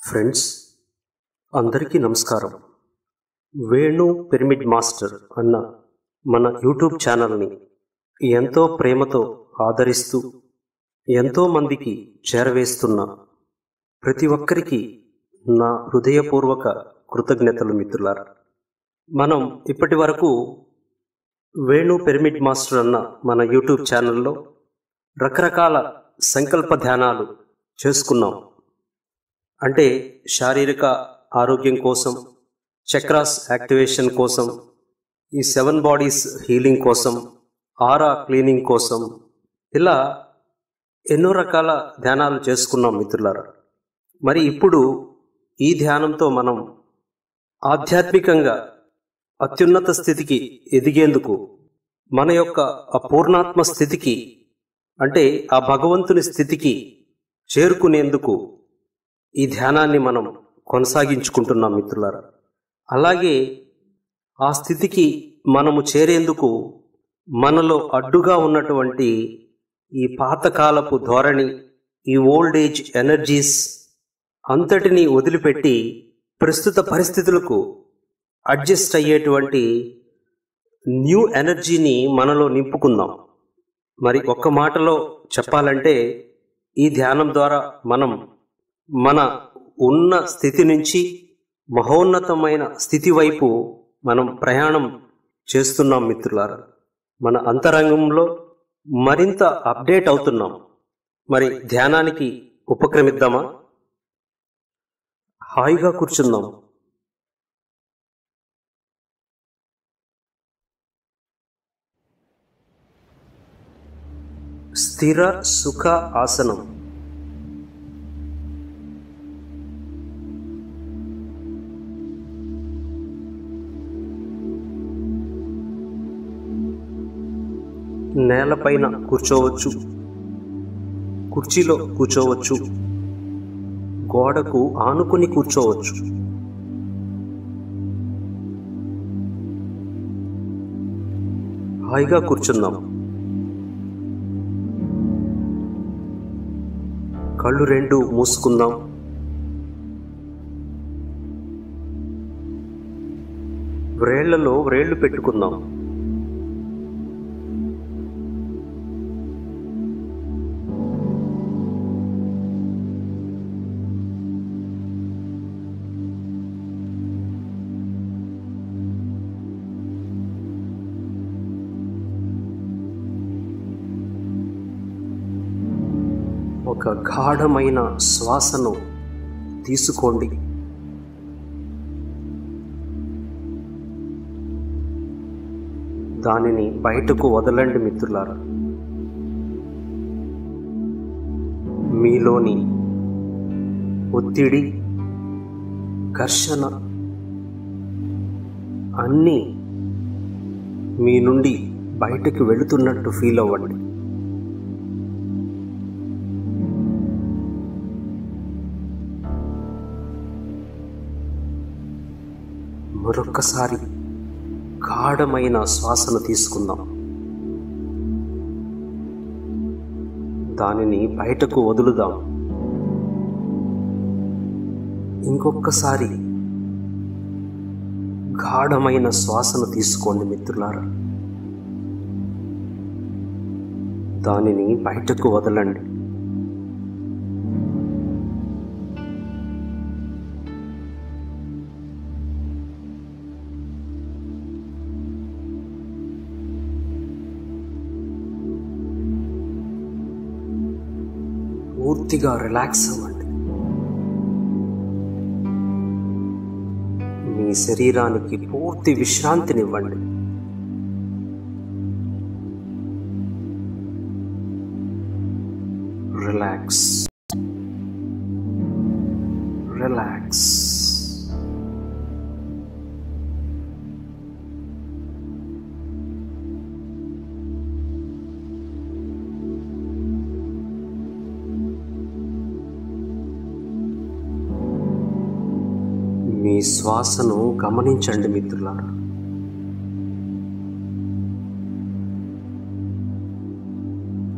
friends అందరికీ నమస్కారం Venu pyramid master అన్న మన యూట్యూబ్ ఛానల్ని ఎంతో ప్రేమతో ఆదరిస్తూ ఎంతో మందికి చేరవేస్తున్న ప్రతి ఒక్కరికి నా హృదయపూర్వక కృతజ్ఞతలు మిత్రులారా మనం ఇప్పటి వరకు వేణు పిరమిడ్ మాస్టర్ అన్న మన యూట్యూబ్ ఛానల్లో రకరకాల సంకల్ప ధ్యానాలు చేసుకున్నాం అంటే శారీరక ఆరోగ్యం కోసం చక్రాస్ యాక్టివేషన్ కోసం ఈ సెవెన్ బాడీస్ హీలింగ్ కోసం ఆరా క్లీనింగ్ కోసం ఇలా ఎన్నో రకాల ధ్యానాలు చేసుకున్నాం మిత్రులారా మరి ఇప్పుడు ఈ ధ్యానంతో మనం ఆధ్యాత్మికంగా అత్యున్నత స్థితికి ఎదిగేందుకు మన యొక్క అపూర్ణాత్మ స్థితికి అంటే ఆ భగవంతుని స్థితికి చేరుకునేందుకు ఈ ధ్యానాన్ని మనం కొనసాగించుకుంటున్నాం మిత్రులారా అలాగే ఆ స్థితికి మనము చేరేందుకు మనలో అడ్డుగా ఉన్నటువంటి ఈ పాతకాలపు ధోరణి ఈ ఓల్డ్ ఏజ్ ఎనర్జీస్ అంతటినీ వదిలిపెట్టి ప్రస్తుత పరిస్థితులకు అడ్జస్ట్ అయ్యేటువంటి న్యూ ఎనర్జీని మనలో నింపుకుందాం మరి ఒక్క మాటలో చెప్పాలంటే ఈ ధ్యానం ద్వారా మనం మన ఉన్న స్థితి నుంచి మహోన్నతమైన స్థితి వైపు మనం ప్రయాణం చేస్తున్నాం మిత్రులారా మన అంతరంగంలో మరింత అప్డేట్ అవుతున్నాం మరి ధ్యానానికి ఉపక్రమిద్దామా హాయిగా కూర్చుందాం స్థిర సుఖ ఆసనం నేలపైన కూర్చోవచ్చు కుర్చీలో కూర్చోవచ్చు గోడకు ఆనుకుని కూర్చోవచ్చు హాయిగా కూర్చుందాం కళ్ళు రెండు మూసుకుందాం వ్రేళ్లలో వ్రేళ్లు పెట్టుకుందాం ఒక గాఢమైన శ్వాసను తీసుకోండి దానిని బయటకు వదలండి మిత్రులారా మీలోని ఒత్తిడి ఘర్షణ అన్నీ మీ నుండి బయటకు వెళుతున్నట్టు ఫీల్ అవ్వండి మరొక్కసారి గాఢమైన శ్వాసను తీసుకుందాం దానిని బయటకు వదులుదాం ఇంకొకసారి గాఢమైన శ్వాసను తీసుకోండి మిత్రులారా దానిని బయటకు వదలండి పూర్తిగా రిలాక్స్ అవ్వండి మీ శరీరానికి పూర్తి విశ్రాంతినివ్వండి రిలాక్స్ రిలాక్స్ మీ శ్వాసను గమనించండి మిత్రులారా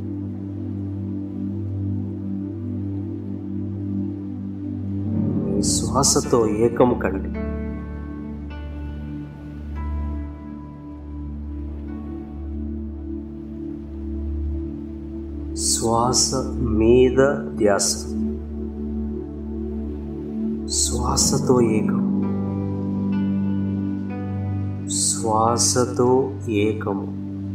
మీ శ్వాసతో ఏకం కండి శ్వాస మీద ధ్యాస శ్వాసతో ఏకం శ్వాసతో ఏకము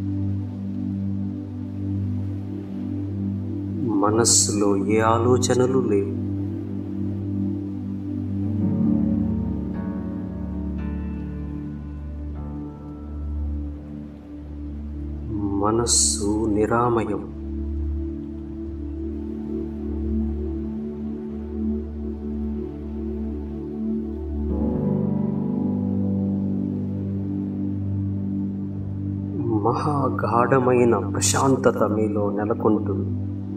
మనస్సులో ఏ ఆలోచనలు లేవు మనస్సు నిరామయం మహాగాఢమైన ప్రశాంతత మీలో నెలకొంటుంది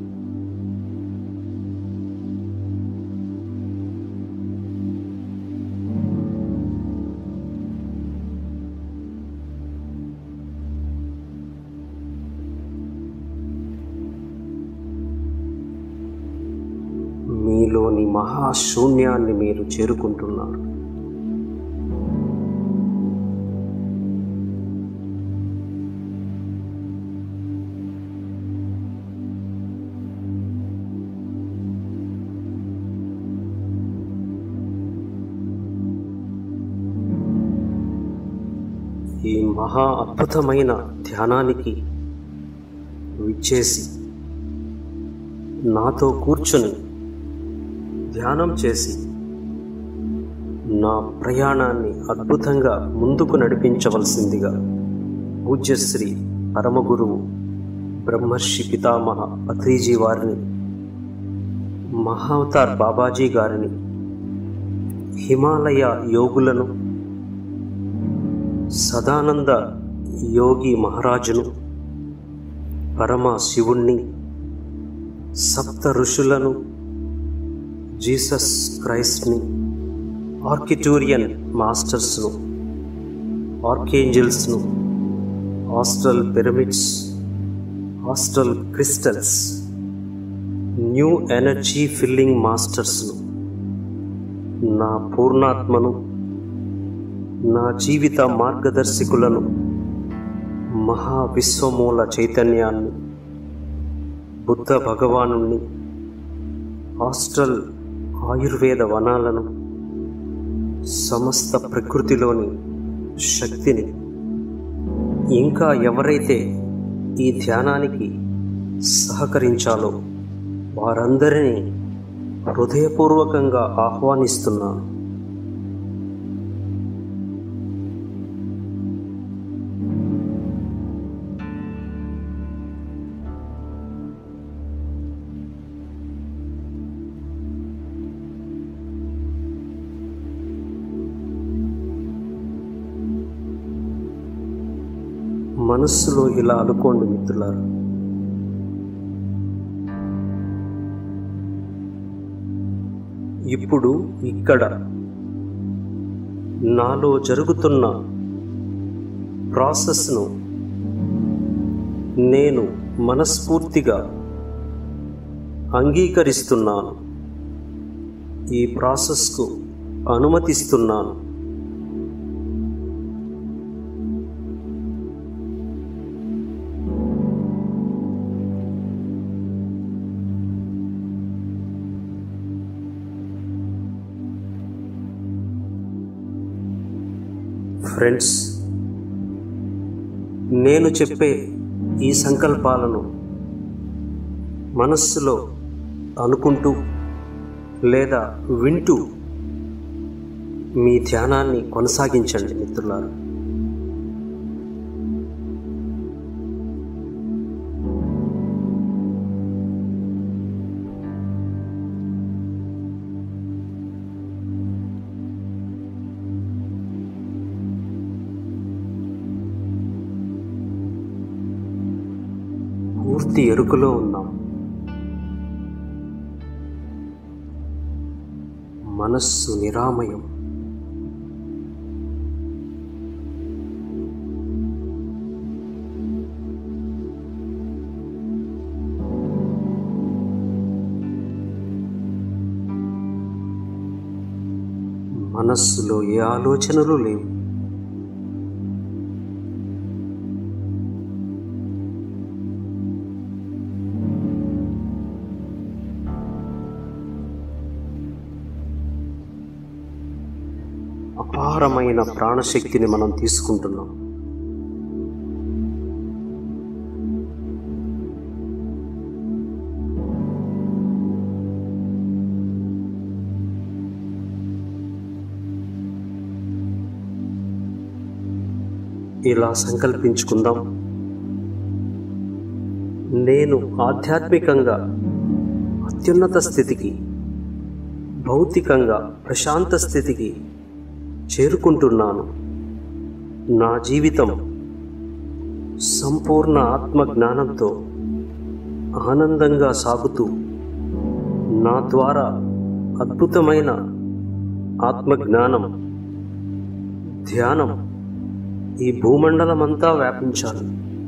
మీలోని మహాశూన్యాన్ని మీరు చేరుకుంటున్నారు ఈ మహా అద్భుతమైన ధ్యానానికి విచ్చేసి నాతో కూర్చుని ధ్యానం చేసి నా ప్రయాణాన్ని అద్భుతంగా ముందుకు నడిపించవలసిందిగా పూజ్యశ్రీ పరమగురువు బ్రహ్మర్షి పితామహ పత్రిజీ వారిని మహావతార్ బాబాజీ గారిని హిమాలయ యోగులను సదానంద యోగి మహారాజును పరమ శివుణ్ణి సప్త ఋషులను జీసస్ క్రైస్ట్ని ఆర్కిటూరియన్ మాస్టర్స్ను ఆర్కేంజల్స్ను astral pyramids astral crystals new energy filling మాస్టర్స్ను నా పూర్ణాత్మను నా జీవిత మార్గదర్శకులను మహావిశ్వమూల చైతన్యాన్ని బుద్ధ భగవానుణ్ణి హాస్టల్ ఆయుర్వేద వనాలను సమస్త ప్రకృతిలోని శక్తిని ఇంకా ఎవరైతే ఈ ధ్యానానికి సహకరించాలో వారందరినీ హృదయపూర్వకంగా ఆహ్వానిస్తున్నాను మనస్సులో ఇలా అనుకోండి మిత్రులారా ఇప్పుడు ఇక్కడ నాలో జరుగుతున్న ప్రాసెస్ను నేను మనస్ఫూర్తిగా అంగీకరిస్తున్నాను ఈ ప్రాసెస్కు అనుమతిస్తున్నాను ఫ్రెండ్స్ నేను చెప్పే ఈ సంకల్పాలను మనస్సులో అనుకుంటూ లేదా వింటూ మీ ధ్యానాన్ని కొనసాగించండి మిత్రులారా పూర్తి ఎరుకలో ఉన్నాం మనస్సు నిరామయం మనస్సులో ఏ ఆలోచనలు లేవు అపారమైన ప్రాణశక్తిని మనం తీసుకుంటున్నాం ఇలా సంకల్పించుకుందాం నేను ఆధ్యాత్మికంగా అత్యున్నత స్థితికి భౌతికంగా ప్రశాంత స్థితికి చేరుకుంటున్నాను నా జీవితం సంపూర్ణ ఆత్మ జ్ఞానంతో ఆనందంగా సాగుతూ నా ద్వారా అద్భుతమైన ఆత్మజ్ఞానం ధ్యానం ఈ భూమండలమంతా వ్యాపించాలి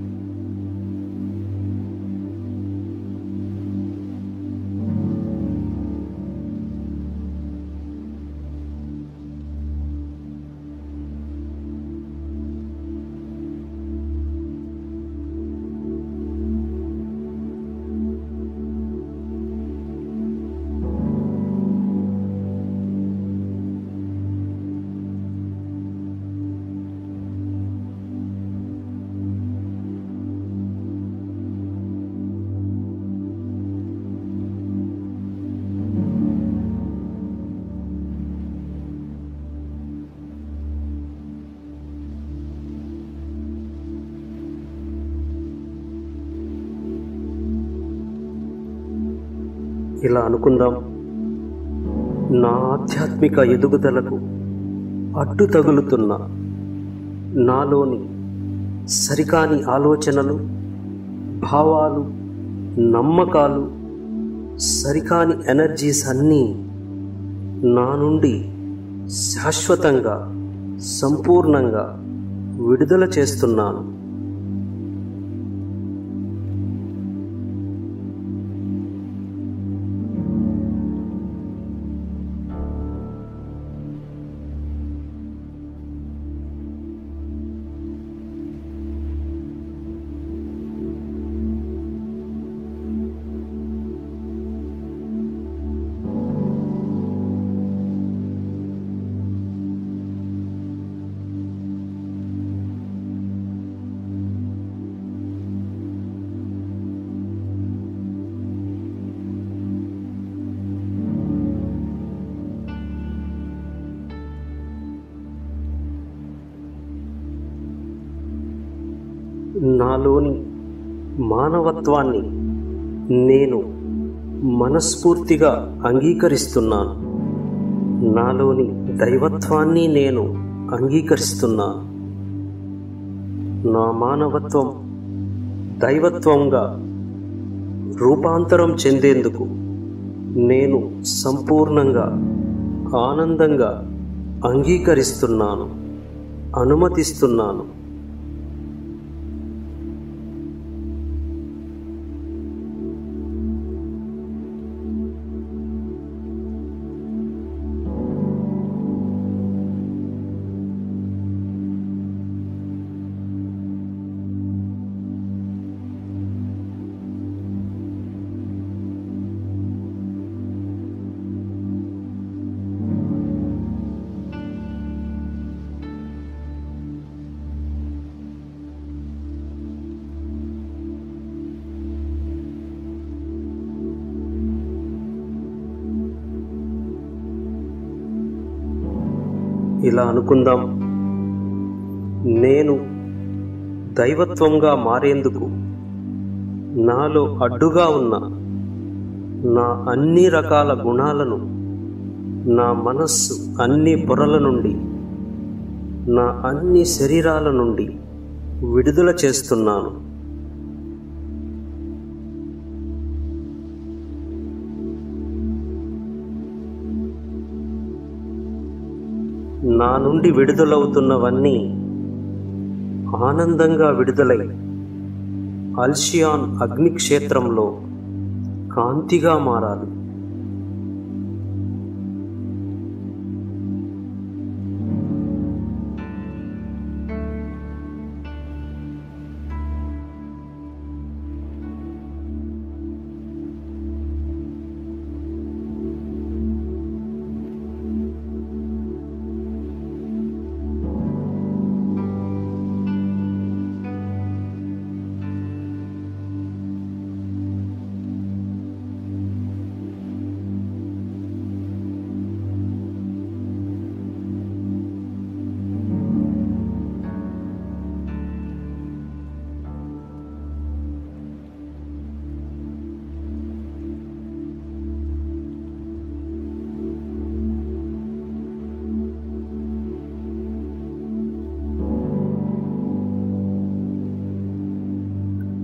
ఇలా అనుకుందాం నా ఆధ్యాత్మిక ఎదుగుదలకు అడ్డు తగులుతున్న నాలోని సరికాని ఆలోచనలు భావాలు నమ్మకాలు సరికాని ఎనర్జీస్ అన్నీ నా నుండి శాశ్వతంగా సంపూర్ణంగా విడుదల చేస్తున్నాను నాలోని మానవత్వాన్ని నేను మనస్ఫూర్తిగా అంగీకరిస్తున్నాను నాలోని దైవత్వాన్ని నేను అంగీకరిస్తున్నాను నా మానవత్వం దైవత్వంగా రూపాంతరం చెందేందుకు నేను సంపూర్ణంగా ఆనందంగా అంగీకరిస్తున్నాను అనుమతిస్తున్నాను ఇలా అనుకుందాం నేను దైవత్వంగా మారేందుకు నాలో అడ్డుగా ఉన్న నా అన్ని రకాల గుణాలను నా మనస్సు అన్ని పొరల నుండి నా అన్ని శరీరాల నుండి విడుదల చేస్తున్నాను నా నుండి విడుదలవుతున్నవన్నీ ఆనందంగా విడుదలై అల్షియాన్ అగ్నిక్షేత్రంలో కాంతిగా మారాలి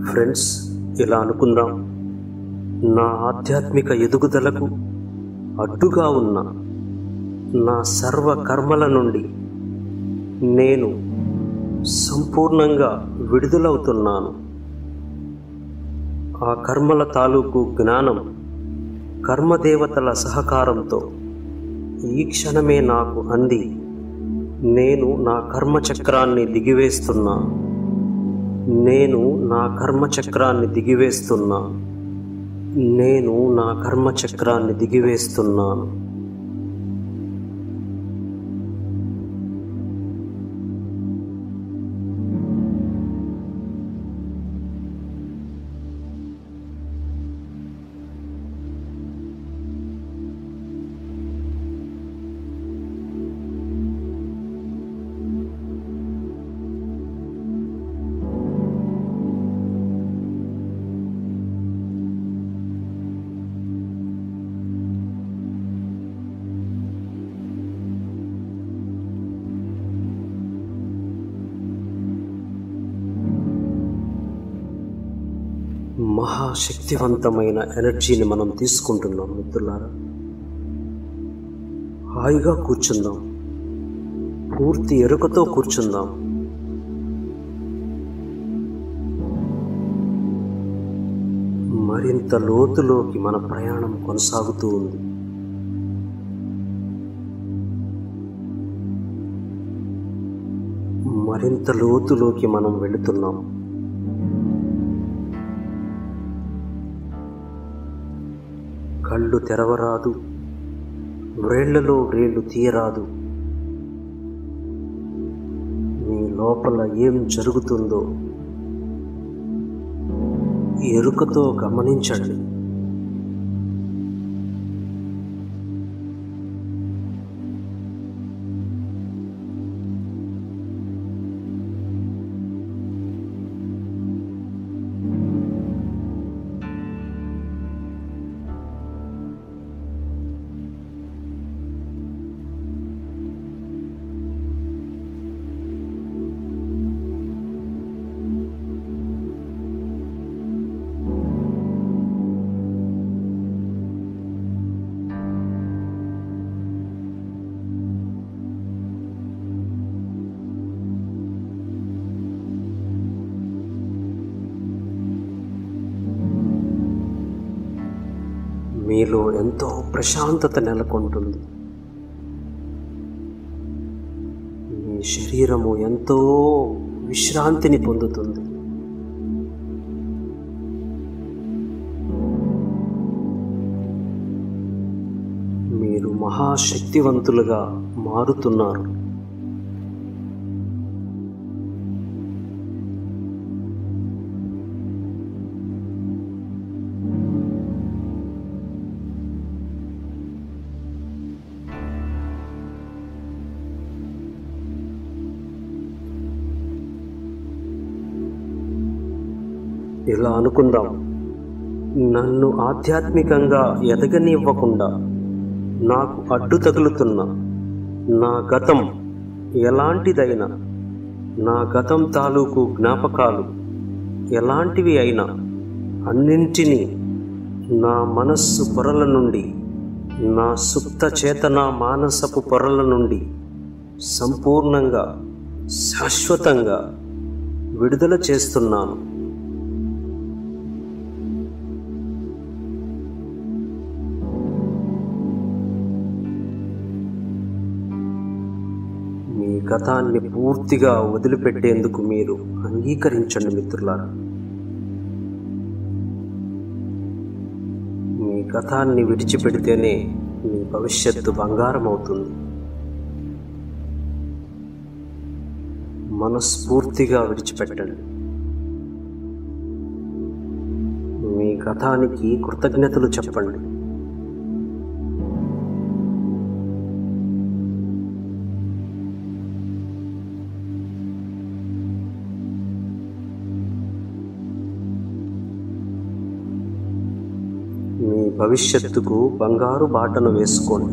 ఫ్రెండ్స్ ఇలా అనుకుందాం నా ఆధ్యాత్మిక ఎదుగుదలకు అడ్డుగా ఉన్న నా సర్వ కర్మల నుండి నేను సంపూర్ణంగా విడుదలవుతున్నాను ఆ కర్మల తాలూకు జ్ఞానం కర్మదేవతల సహకారంతో ఈ క్షణమే నాకు అంది నేను నా కర్మచక్రాన్ని దిగివేస్తున్నా నేను నా కర్మచక్రాన్ని దిగివేస్తున్నా నేను నా కర్మచక్రాన్ని దిగివేస్తున్నాను మహాశక్తివంతమైన ఎనర్జీని మనం తీసుకుంటున్నాం మిత్రులారా హాయిగా కూర్చుందాం పూర్తి ఎరుకతో కూర్చుందాం మరింత లోతులోకి మన ప్రయాణం కొనసాగుతూ ఉంది మరింత లోతులోకి మనం వెళుతున్నాం కళ్ళు తెరవరాదు వ్రేళ్లలో వ్రేళ్లు తీయరాదు మీ లోపల ఏం జరుగుతుందో ఎరుకతో గమనించండి మీలో ఎంతో ప్రశాంతత నెలకొంటుంది మీ శరీరము ఎంతో విశ్రాంతిని పొందుతుంది మీరు మహాశక్తివంతులుగా మారుతున్నారు ఇలా అనుకుందాం నన్ను ఆధ్యాత్మికంగా ఎదగనివ్వకుండా నాకు అడ్డు తగులుతున్న నా గతం ఎలాంటిదైనా నా గతం తాలూకు జ్ఞాపకాలు ఎలాంటివి అయినా అన్నింటినీ నా మనస్సు పొరల నుండి నా సుప్త చేతన మానసపు పొరల నుండి సంపూర్ణంగా శాశ్వతంగా విడుదల చేస్తున్నాను మీ గతాన్ని పూర్తిగా వదిలిపెట్టేందుకు మీరు అంగీకరించండి మిత్రులారా మీ గతాన్ని విడిచిపెడితేనే మీ భవిష్యత్తు బంగారం అవుతుంది మనస్ఫూర్తిగా విడిచిపెట్టండి మీ గతానికి కృతజ్ఞతలు చెప్పండి మీ భవిష్యత్తుకు బంగారు బాటను వేసుకోండి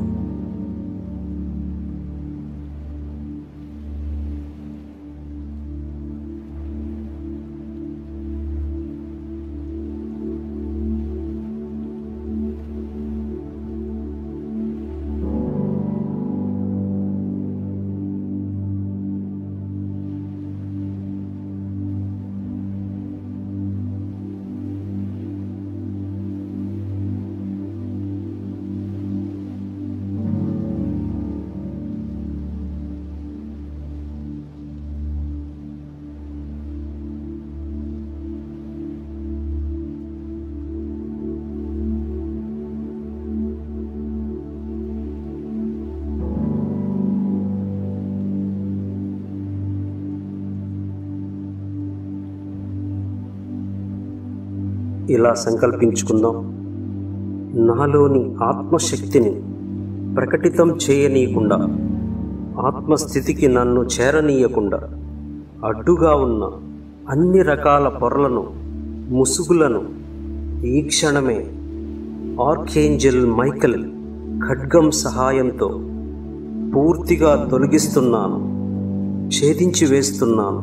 ఇలా సంకల్పించుకుందాం నాలోని ఆత్మశక్తిని ప్రకటితం చేయనీయకుండా ఆత్మస్థితికి నన్ను చేరనీయకుండా అడ్డుగా ఉన్న అన్ని రకాల పొరలను ముసుగులను ఈ క్షణమే ఆర్కేంజల్ మైకల్ ఖడ్గం సహాయంతో పూర్తిగా తొలగిస్తున్నాను ఛేదించి వేస్తున్నాను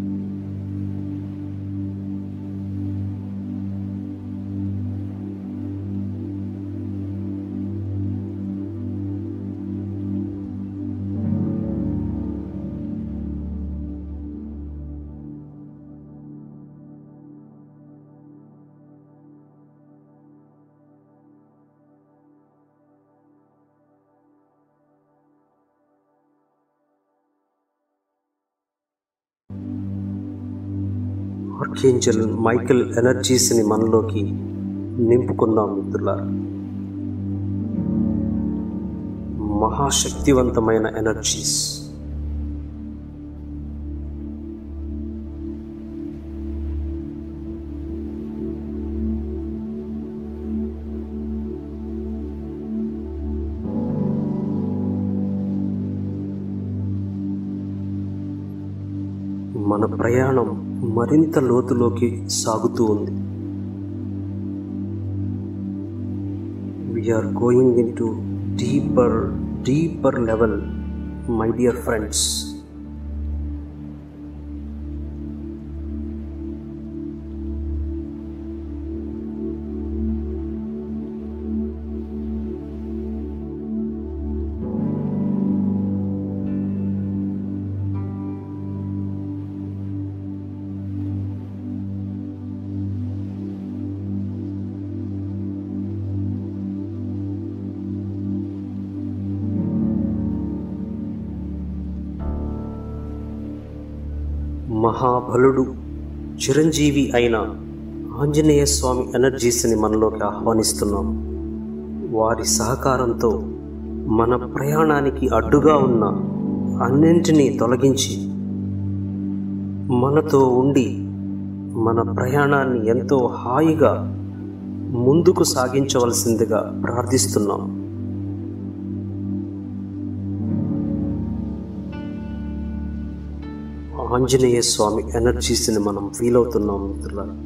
ఆర్కేంజల్ మైకిల్ ఎనర్జీస్ని మనలోకి నింపుకుందాం మిత్రులారా మహాశక్తివంతమైన ఎనర్జీస్ మన ప్రయాణం మరింత లోతులోకి సాగుతూ ఉంది we're going into deeper deeper level my dear friends మహాబలుడు చిరంజీవి అయిన ఆంజనేయ స్వామి ఎనర్జీస్ని మనలోకి ఆహ్వానిస్తున్నాం వారి సహకారంతో మన ప్రయాణానికి అడ్డుగా ఉన్న అన్నింటినీ తొలగించి మనతో ఉండి మన ప్రయాణాన్ని ఎంతో హాయిగా ముందుకు సాగించవలసిందిగా ప్రార్థిస్తున్నాం ఆంజనేయ స్వామి ఎనర్జీస్ని మనం ఫీల్ అవుతున్నాం మిత్రులారా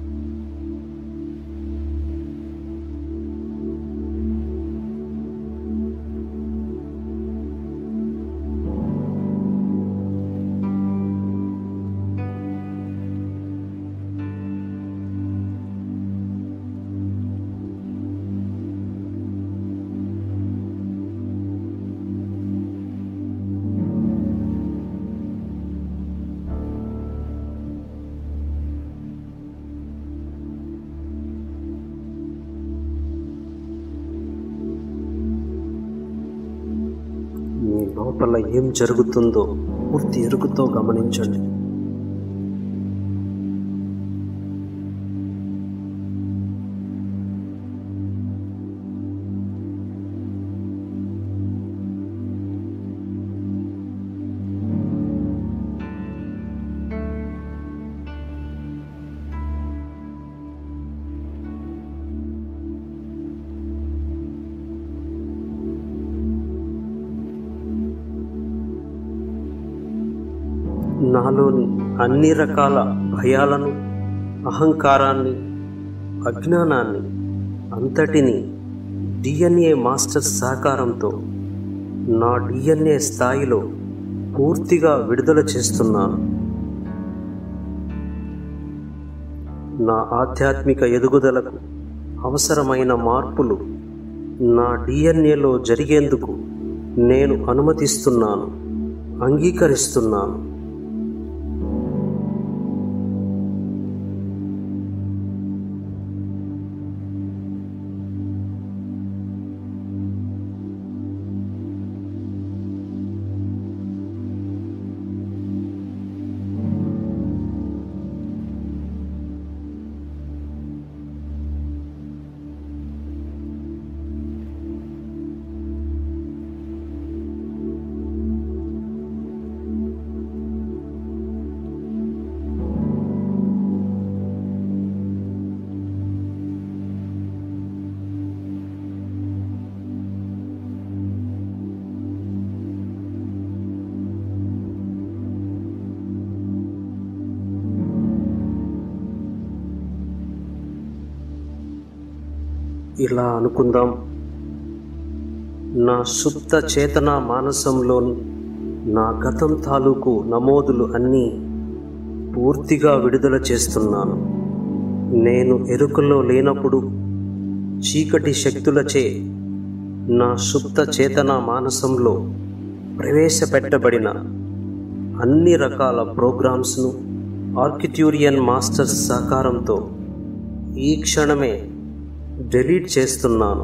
మీ లోపల ఏం జరుగుతుందో పూర్తి ఎరుకుతో గమనించండి నాలోని అన్ని రకాల భయాలను అహంకారాన్ని అజ్ఞానాన్ని అంతటిని డిఎన్ఏ మాస్టర్ సహకారంతో నా డిఎన్ఏ స్థాయిలో పూర్తిగా విడుదల చేస్తున్నాను నా ఆధ్యాత్మిక ఎదుగుదలకు అవసరమైన మార్పులు నా డిఎన్ఏలో జరిగేందుకు నేను అనుమతిస్తున్నాను అంగీకరిస్తున్నాను ఇలా అనుకుందాం నా సుప్త చేతన మానసంలోని నా గతం తాలూకు నమోదులు అన్నీ పూర్తిగా విడుదల చేస్తున్నాను నేను ఎరుకలో లేనప్పుడు చీకటి శక్తులచే నా సుప్త చేతన మానసంలో ప్రవేశపెట్టబడిన అన్ని రకాల ప్రోగ్రామ్స్ను ఆర్కిట్యూరియన్ మాస్టర్స్ సహకారంతో ఈ క్షణమే డిలీట్ చేస్తున్నాను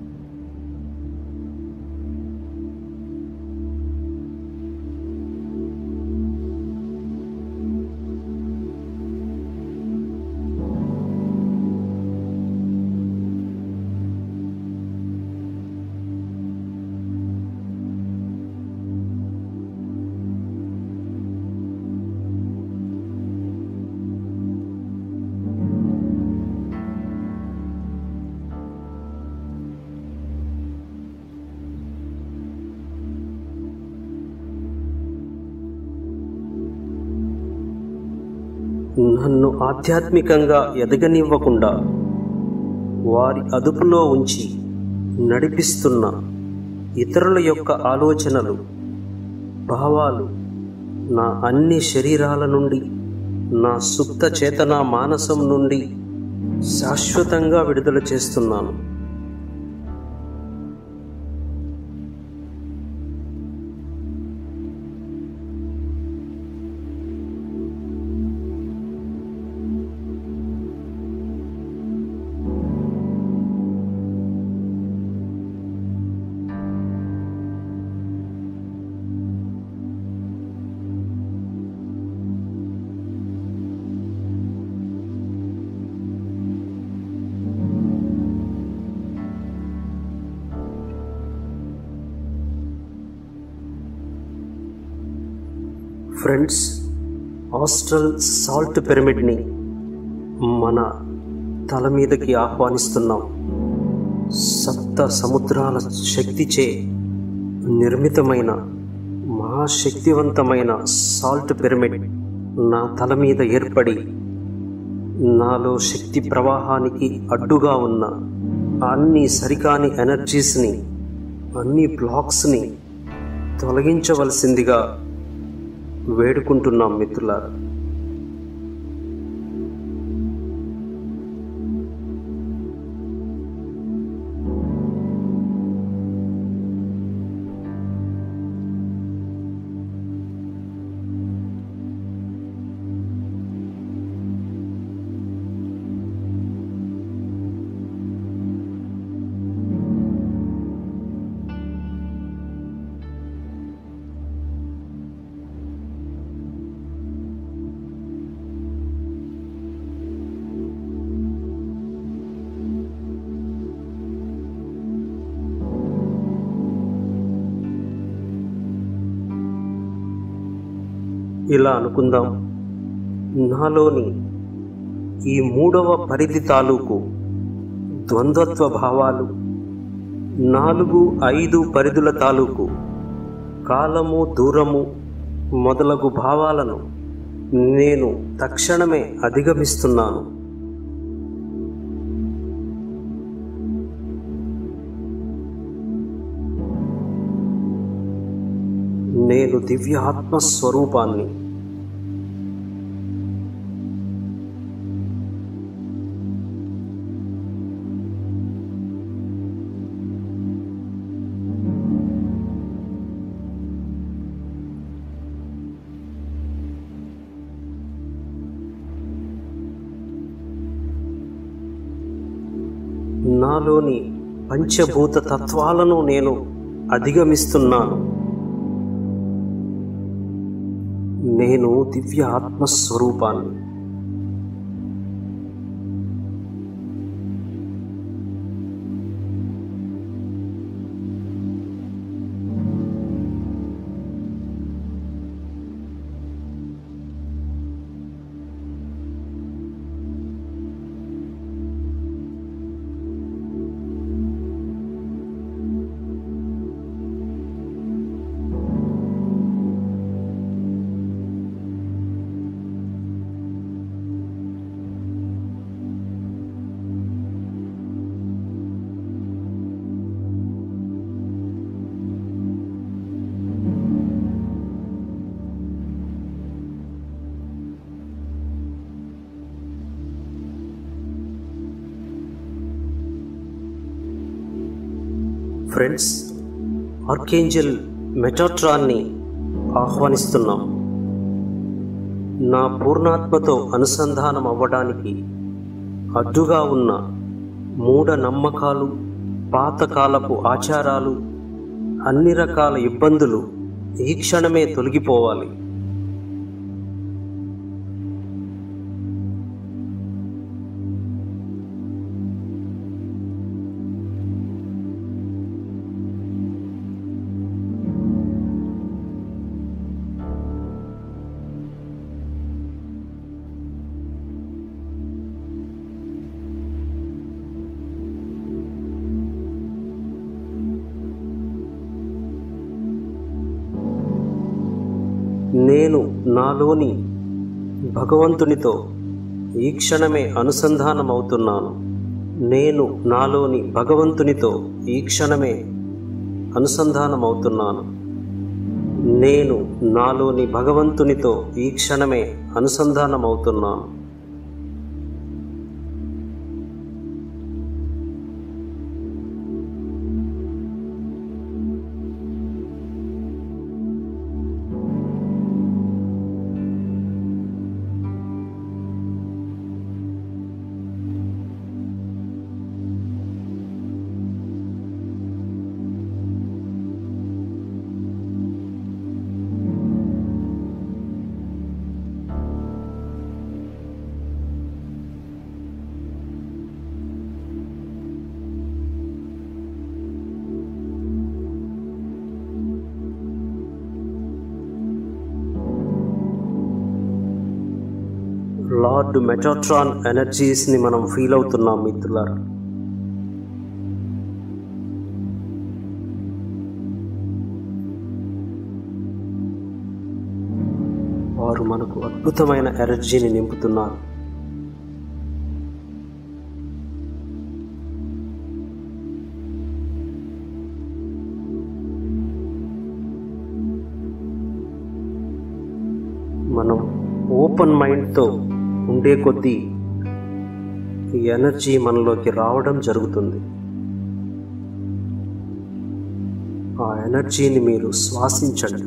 నన్ను ఆధ్యాత్మికంగా ఎదగనివ్వకుండా వారి అదుపులో ఉంచి నడిపిస్తున్న ఇతరుల యొక్క ఆలోచనలు భావాలు నా అన్ని శరీరాల నుండి నా సుప్త చేతన మానసం నుండి శాశ్వతంగా విడుదల చేస్తున్నాను ఫ్రెండ్స్ ఆస్ట్రల్ సాల్ట్ పిరమిడ్ని మన తల మీదకి ఆహ్వానిస్తున్నాం సప్త సముద్రాల శక్తిచే నిర్మితమైన మహాశక్తివంతమైన సాల్ట్ పిరమిడ్ నా తల మీద ఏర్పడి నాలో శక్తి ప్రవాహానికి అడ్డుగా ఉన్న అన్ని సరికాని ఎనర్జీస్ని అన్ని బ్లాక్స్ని తొలగించవలసిందిగా వేడుకుంటున్నాం మిత్రులారా ఇలా అనుకుందాం నాలోని ఈ మూడవ పరిధి తాలూకు ద్వంద్వత్వ భావాలు నాలుగు ఐదు పరిధుల తాలూకు కాలము దూరము మొదలగు భావాలను నేను తక్షణమే అధిగమిస్తున్నాను నేను దివ్య ఆత్మ స్వరూపాన్ని నాలోని పంచభూత తత్వాలను నేను అధిగమిస్తున్నాను నేను దివ్య ఆత్మస్వరూపాన్ని ఫ్రెండ్స్ ఆర్కేంజల్ మెటాట్రాన్ని ఆహ్వానిస్తున్నాం నా పూర్ణాత్మతో అనుసంధానం అవ్వడానికి అడ్డుగా ఉన్న మూఢ నమ్మకాలు పాతకాలపు ఆచారాలు అన్ని రకాల ఇబ్బందులు ఈ క్షణమే తొలగిపోవాలి నేను నాలోని భగవంతునితో ఈ క్షణమే అనుసంధానమవుతున్నాను నేను నాలోని భగవంతునితో ఈ క్షణమే అనుసంధానమవుతున్నాను నేను నాలోని భగవంతునితో ఈ క్షణమే అనుసంధానమవుతున్నాను లార్డ్ మెటాట్రాన్ ఎనర్జీస్ని మనం ఫీల్ అవుతున్నాం మిత్రులారా వారు మనకు అద్భుతమైన ఎనర్జీని నింపుతున్నారు మనం ఓపెన్ మైండ్తో ఉండే కొద్దీ ఈ ఎనర్జీ మనలోకి రావడం జరుగుతుంది ఆ ఎనర్జీని మీరు శ్వాసించండి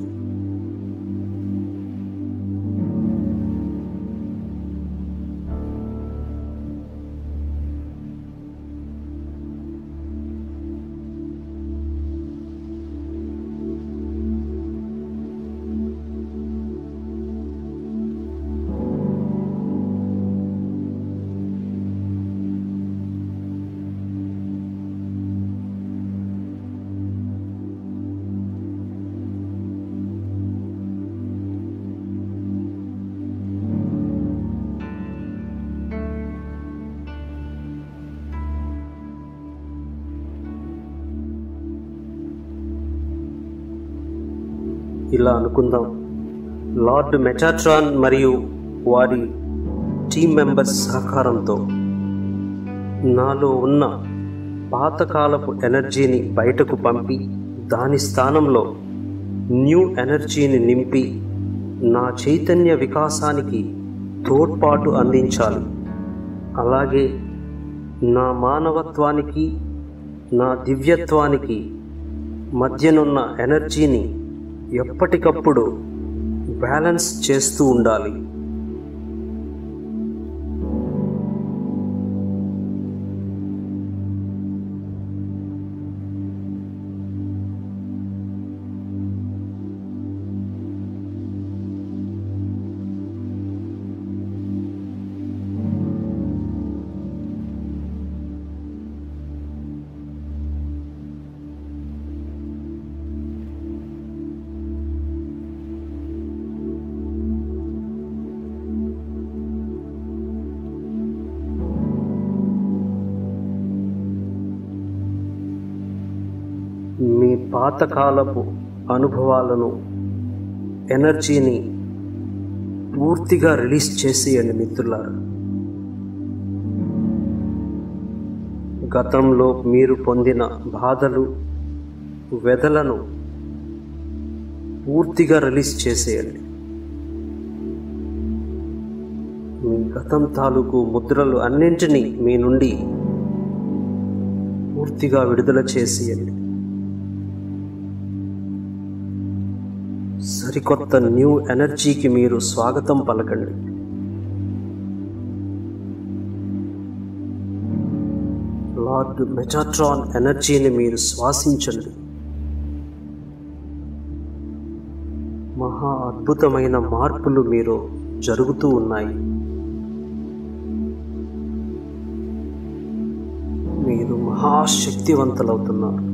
ఇలా అనుకుందాం లార్డ్ మెటాట్రాన్ మరియు వారి టీం మెంబర్స్ సహకారంతో నాలో ఉన్న పాతకాలపు ఎనర్జీని బయటకు పంపి దాని స్థానంలో న్యూ ఎనర్జీని నింపి నా చైతన్య వికాసానికి తోడ్పాటు అందించాలి అలాగే నా మానవత్వానికి నా దివ్యత్వానికి మధ్యనున్న ఎనర్జీని ఎప్పటికప్పుడు బ్యాలెన్స్ చేస్తూ ఉండాలి మీ పాతకాలపు అనుభవాలను ఎనర్జీని పూర్తిగా రిలీజ్ చేసేయండి మిత్రులారా గతంలో మీరు పొందిన బాధలు వెదలను పూర్తిగా రిలీజ్ చేసేయండి మీ గతం తాలూకు ముద్రలు అన్నింటినీ మీ నుండి పూర్తిగా విడుదల చేసేయండి సరికొత్త న్యూ ఎనర్జీకి మీరు స్వాగతం పలకండి లార్డ్ మెటాట్రాన్ ఎనర్జీని మీరు శ్వాసించండి మహా అద్భుతమైన మార్పులు మీరు జరుగుతూ ఉన్నాయి మీరు మహాశక్తివంతులవుతున్నారు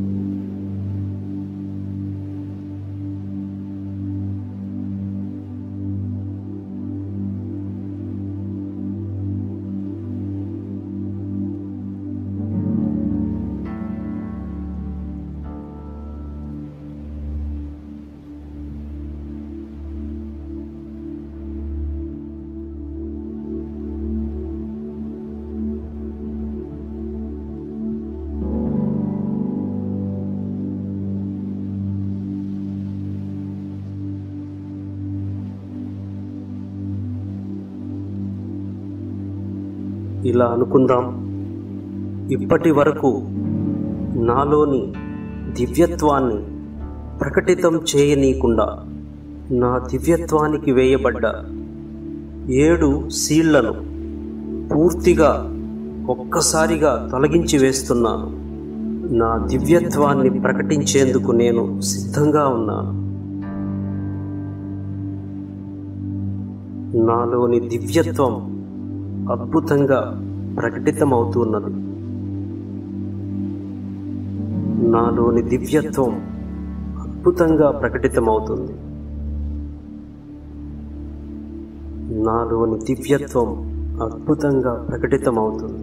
ఇలా అనుకుందాం ఇప్పటి వరకు నాలోని దివ్యత్వాన్ని ప్రకటితం చేయనీయకుండా నా దివ్యత్వానికి వేయబడ్డ ఏడు సీళ్లను పూర్తిగా ఒక్కసారిగా తొలగించి వేస్తున్నాను నా దివ్యత్వాన్ని ప్రకటించేందుకు నేను సిద్ధంగా ఉన్నాను నాలోని దివ్యత్వం అద్భుతంగా ప్రకటితమవుతున్నది నాలోని దివ్యత్వం అద్భుతంగా ప్రకటితమవుతుంది నాలోని దివ్యత్వం అద్భుతంగా ప్రకటితమవుతుంది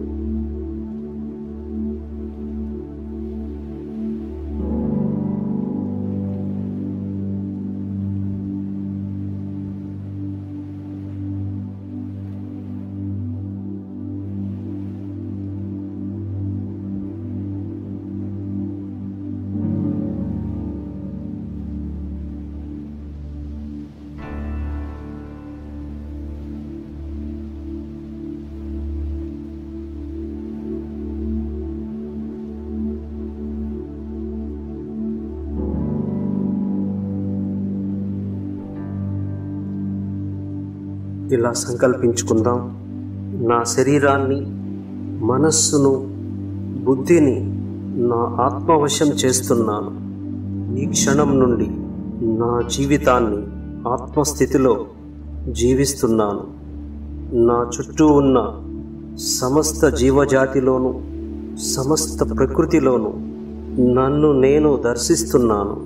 ఇలా సంకల్పించుకుందాం నా శరీరాన్ని మనస్సును బుద్ధిని నా ఆత్మవశం చేస్తున్నాను ఈ క్షణం నుండి నా జీవితాన్ని ఆత్మస్థితిలో జీవిస్తున్నాను నా చుట్టూ ఉన్న సమస్త జీవజాతిలోను సమస్త ప్రకృతిలోను నన్ను నేను దర్శిస్తున్నాను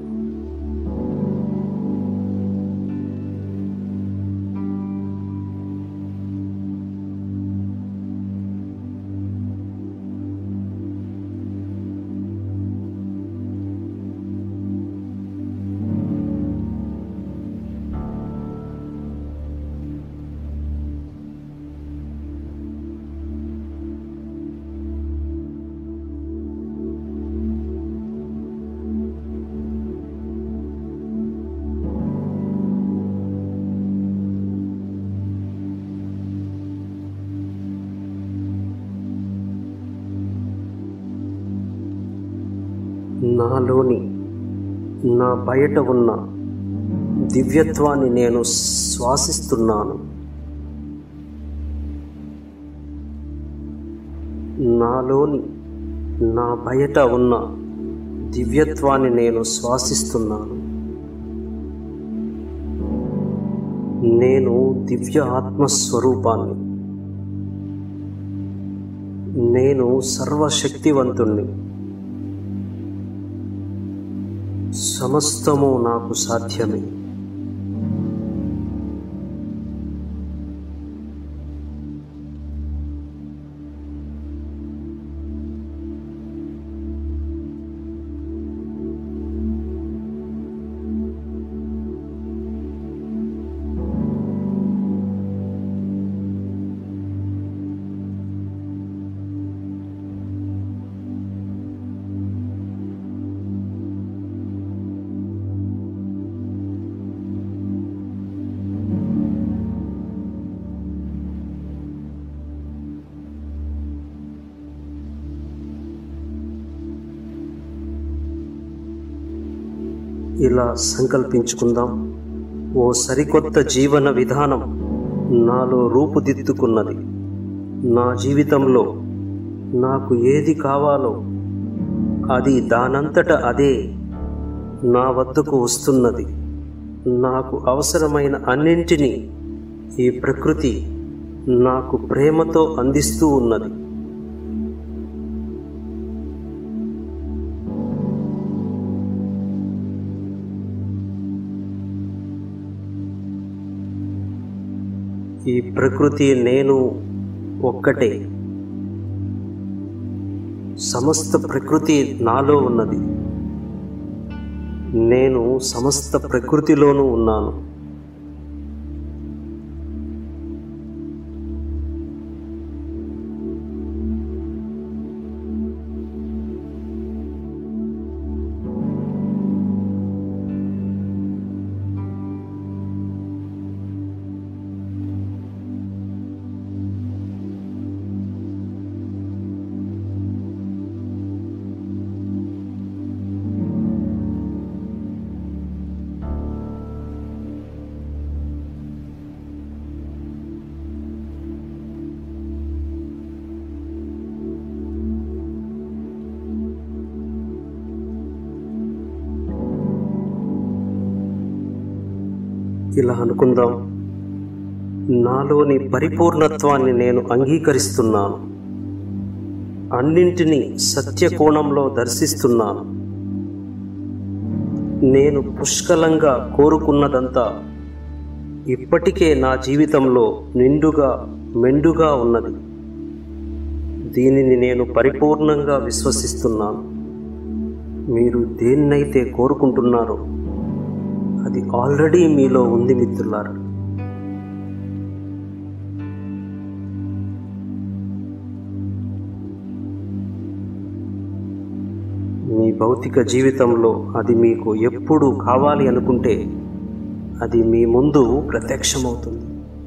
నాలోని నా బయట ఉన్న దివ్యత్వాన్ని నేను శ్వాసిస్తున్నాను నాలోని నా బయట ఉన్న దివ్యత్వాన్ని నేను శ్వాసిస్తున్నాను నేను దివ్య ఆత్మస్వరూపాన్ని నేను సర్వశక్తివంతుణ్ణి సమస్తము నాకు సాధ్యమే ఇలా సంకల్పించుకుందాం ఓ సరికొత్త జీవన విధానం నాలో రూపుదిద్దుకున్నది నా జీవితంలో నాకు ఏది కావాలో అది దానంతట అదే నా వద్దకు వస్తున్నది నాకు అవసరమైన అన్నింటినీ ఈ ప్రకృతి నాకు ప్రేమతో అందిస్తూ ఉన్నది ఈ ప్రకృతి నేను ఒక్కటే సమస్త ప్రకృతి నాలో ఉన్నది నేను సమస్త ప్రకృతిలోనూ ఉన్నాను ఇలా అనుకుందాం నాలోని పరిపూర్ణత్వాన్ని నేను అంగీకరిస్తున్నాను అన్నింటినీ సత్య కోణంలో దర్శిస్తున్నాను నేను పుష్కలంగా కోరుకున్నదంతా ఇప్పటికే నా జీవితంలో నిండుగా మెండుగా ఉన్నది దీనిని నేను పరిపూర్ణంగా విశ్వసిస్తున్నాను మీరు దేన్నైతే కోరుకుంటున్నారో అది ఆల్రెడీ మీలో ఉంది మిత్రులారా మీ భౌతిక జీవితంలో అది మీకు ఎప్పుడు కావాలి అనుకుంటే అది మీ ముందు ప్రత్యక్షమవుతుంది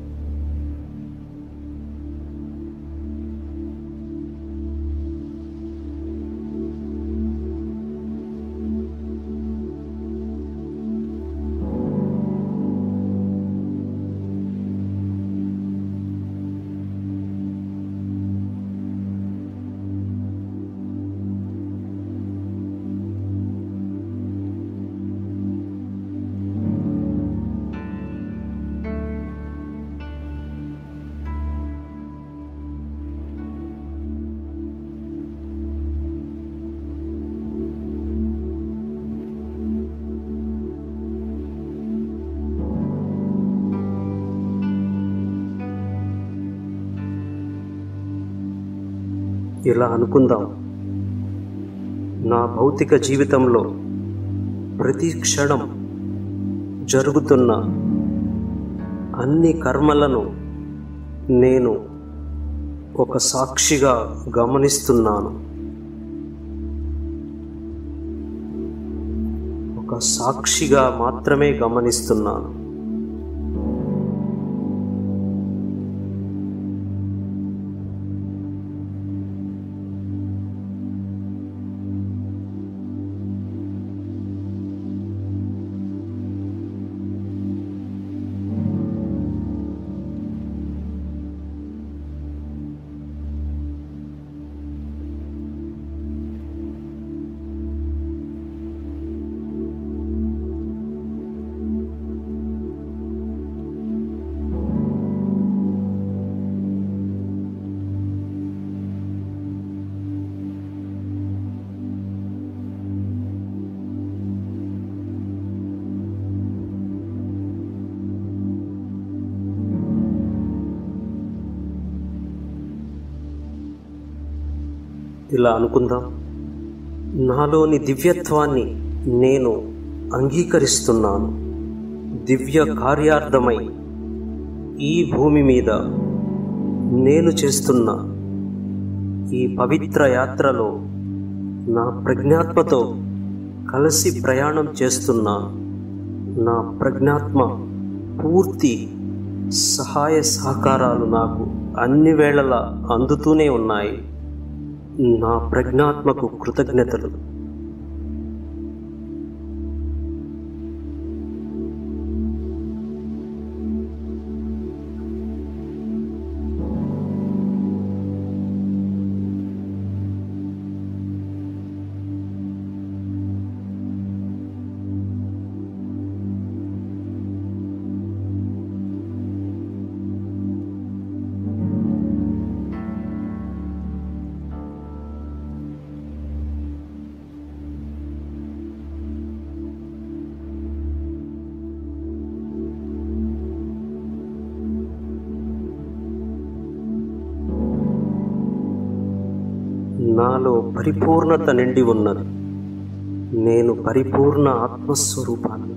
ఇలా అనుకుందాం నా భౌతిక జీవితంలో ప్రతి క్షణం జరుగుతున్న అన్ని కర్మలను నేను ఒక సాక్షిగా గమనిస్తున్నాను ఒక సాక్షిగా మాత్రమే గమనిస్తున్నాను ఇలా అనుకుందాం నాలోని దివ్యత్వాన్ని నేను అంగీకరిస్తున్నాను దివ్య కార్యార్థమై ఈ భూమి మీద నేను చేస్తున్న ఈ పవిత్ర యాత్రలో నా ప్రజ్ఞాత్మతో కలిసి ప్రయాణం చేస్తున్నా నా ప్రజ్ఞాత్మ పూర్తి సహాయ సహకారాలు నాకు అన్ని వేళలా అందుతూనే ఉన్నాయి నా ప్రజ్ఞాత్మకు కృతజ్ఞతలు నాలో పరిపూర్ణత నిండి ఉన్నది నేను పరిపూర్ణ ఆత్మస్వరూపాన్ని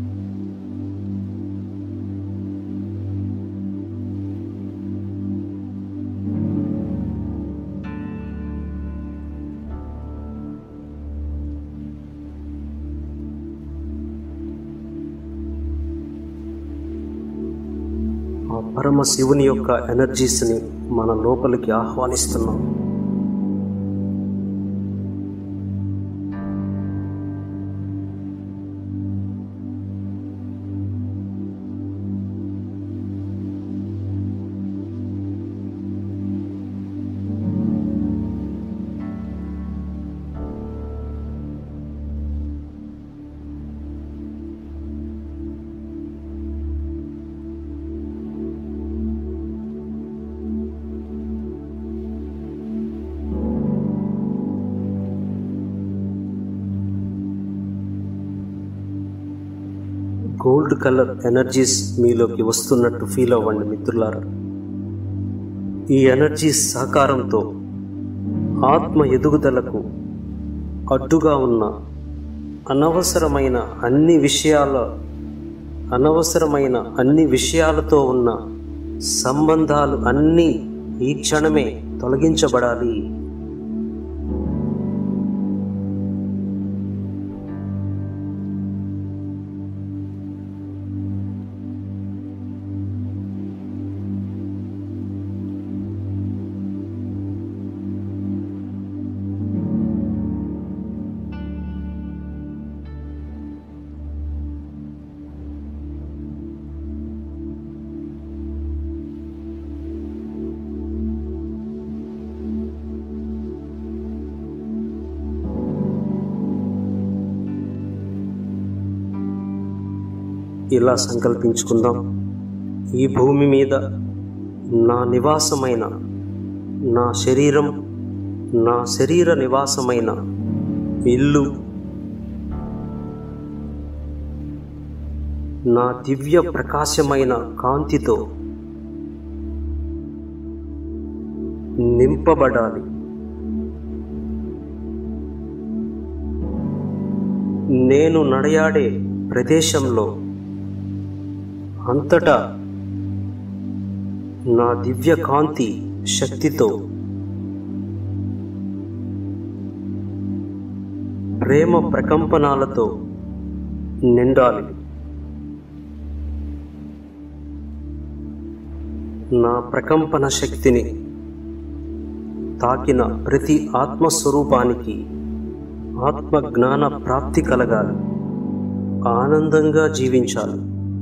ఆ పరమ శివుని యొక్క ఎనర్జీస్ని మన లోపలికి ఆహ్వానిస్తున్నాం గోల్డ్ కలర్ ఎనర్జీస్ మీలోకి వస్తున్నట్టు ఫీల్ అవ్వండి మిత్రులారా ఈ ఎనర్జీస్ సహకారంతో ఆత్మ ఎదుగుదలకు అడ్డుగా ఉన్న అనవసరమైన అన్ని విషయాల అనవసరమైన అన్ని విషయాలతో ఉన్న సంబంధాలు అన్నీ ఈ క్షణమే తొలగించబడాలి ఇలా సంకల్పించుకుందాం ఈ భూమి మీద నా నివాసమైన నా శరీరం నా శరీర నివాసమైన ఇల్లు నా దివ్య ప్రకాశమైన కాంతితో నింపబడాలి నేను నడయాడే ప్రదేశంలో అంతటా నా దివ్య కాంతి శక్తితో ప్రేమ ప్రకంపనాలతో నిండాలి నా ప్రకంపన శక్తిని తాకిన ప్రతి ఆత్మస్వరూపానికి ఆత్మ జ్ఞాన ప్రాప్తి కలగాలి ఆనందంగా జీవించాలి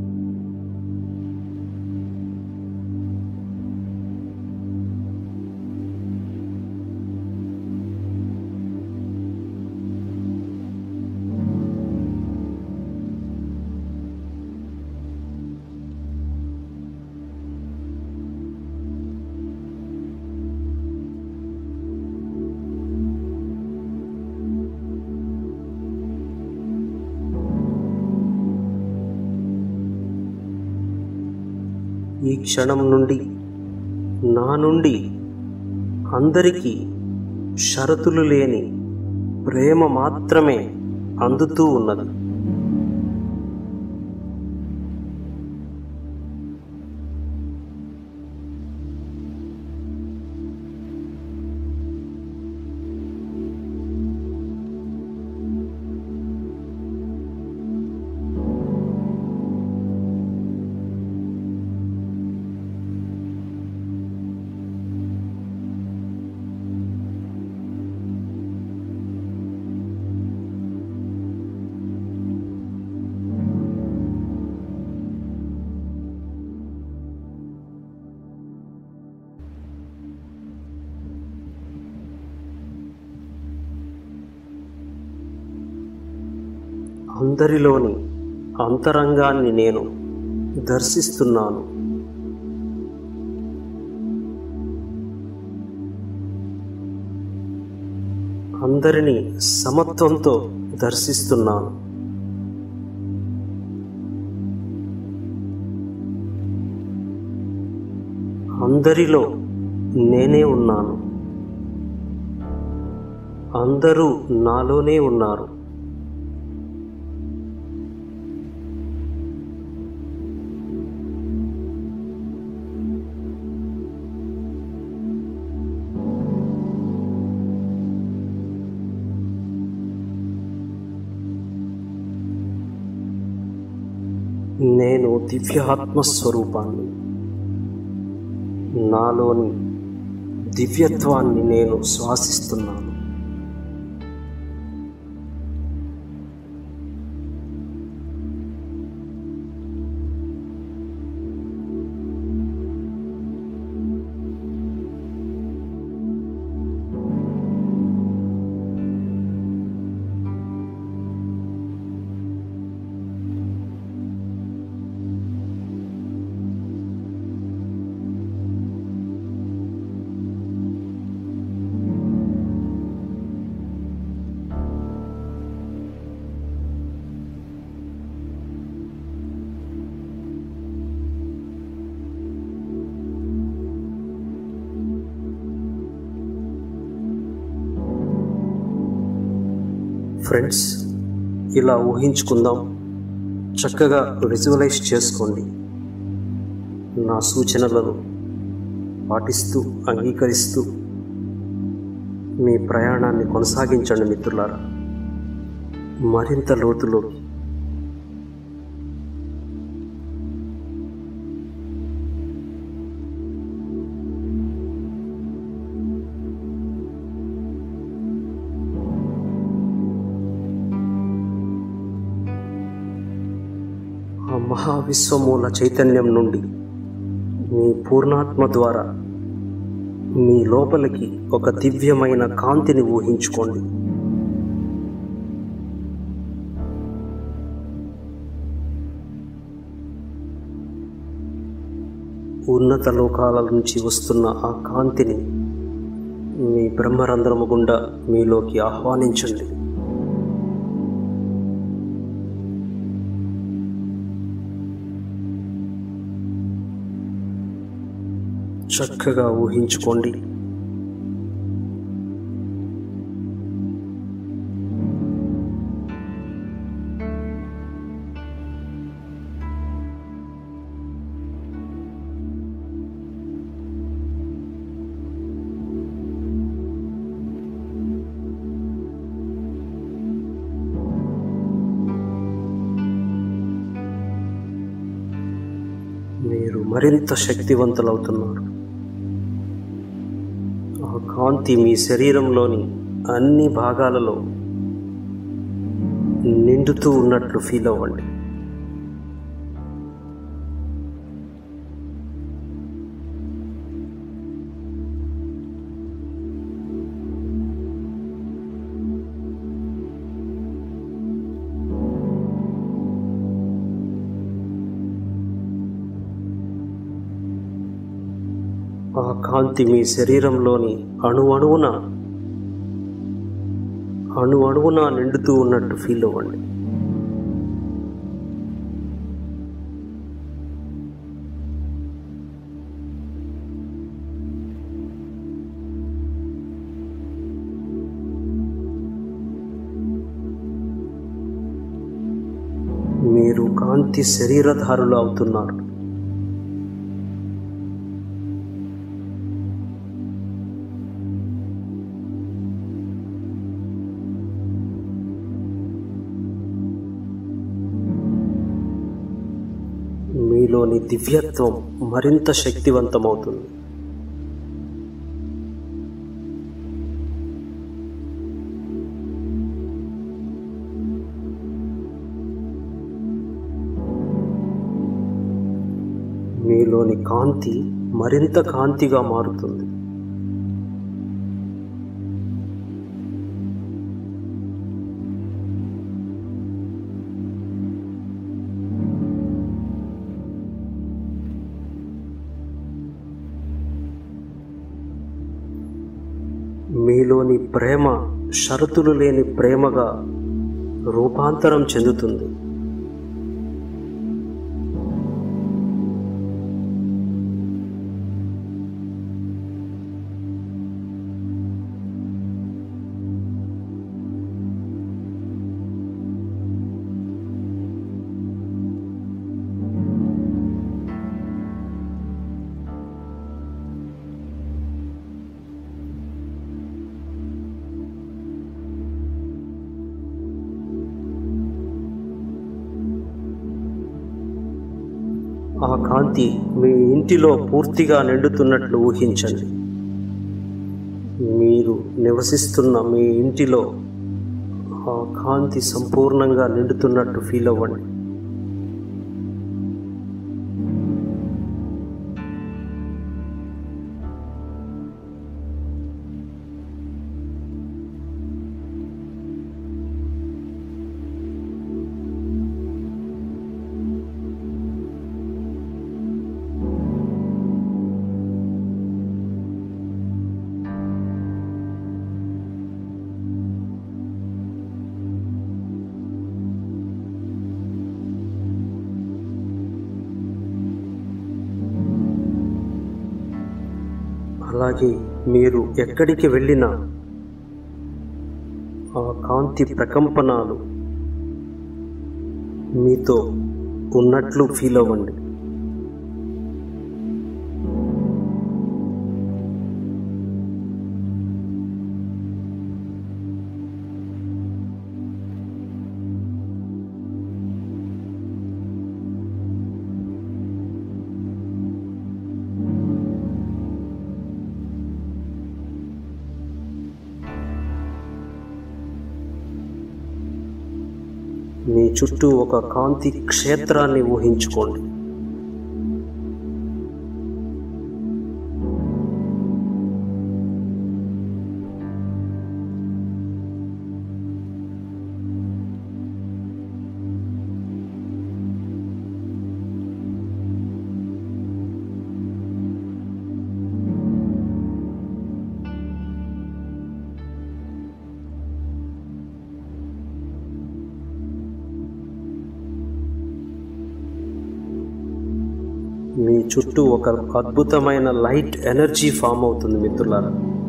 ఈ క్షణం నుండి నా నుండి అందరికీ షరతులు లేని ప్రేమ మాత్రమే అందుతూ ఉన్నది అందరిలోని అంతరంగాన్ని నేను దర్శిస్తున్నాను అందరినీ సమత్వంతో దర్శిస్తున్నాను అందరిలో నేనే ఉన్నాను అందరూ నాలోనే ఉన్నారు నేను దివ్యాత్మ స్వరూపాన్ని నాలోని దివ్యత్వాన్ని నేను శ్వాసిస్తున్నాను ఫ్రెండ్స్ ఇలా ఊహించుకుందాం చక్కగా విజువలైజ్ చేసుకోండి నా సూచనలను పాటిస్తూ అంగీకరిస్తూ మీ ప్రయాణాన్ని కొనసాగించండి మిత్రులారా మరింత లోతులోకి ఆ మహావిశ్వమూల చైతన్యం నుండి మీ పూర్ణాత్మ ద్వారా మీ లోపలికి ఒక దివ్యమైన కాంతిని ఊహించుకోండి ఉన్నత లోకాల నుంచి వస్తున్న ఆ కాంతిని మీ బ్రహ్మరంధ్రము గుండా మీలోకి ఆహ్వానించండి చక్కగా ఊహించుకోండి మీరు మరింత శక్తివంతులవుతున్నారు ఆ కాంతి మీ శరీరంలోని అన్ని భాగాలలో నిండుతూ ఉన్నట్లు ఫీల్ అవ్వండి ఆ కాంతి మీ శరీరంలోని అణు అణువున అణు అణువున నిండుతూ ఉన్నట్టు ఫీల్ అవ్వండి మీరు కాంతి శరీరధారులు అవుతున్నారు మీలోని దివ్యత్వం మరింత శక్తివంతమవుతుంది మీలోని కాంతి మరింత కాంతిగా మారుతుంది మీలోని ప్రేమ షరతులు లేని ప్రేమగా రూపాంతరం చెందుతుంది ఆ కాంతి మీ ఇంటిలో పూర్తిగా నిండుతున్నట్లు ఊహించండి మీరు నివసిస్తున్న మీ ఇంటిలో ఆ కాంతి సంపూర్ణంగా నిండుతున్నట్టు ఫీల్ అవ్వండి అలాగే మీరు ఎక్కడికి వెళ్ళినా ఆ కాంతి ప్రకంపనాలు మీతో ఉన్నట్లు ఫీల్ అవ్వండి మీ చుట్టూ ఒక కాంతి క్షేత్రాన్ని ఊహించుకోండి మీ చుట్టూ ఒక అద్భుతమైన లైట్ ఎనర్జీ ఫామ్ అవుతుంది మిత్రులారా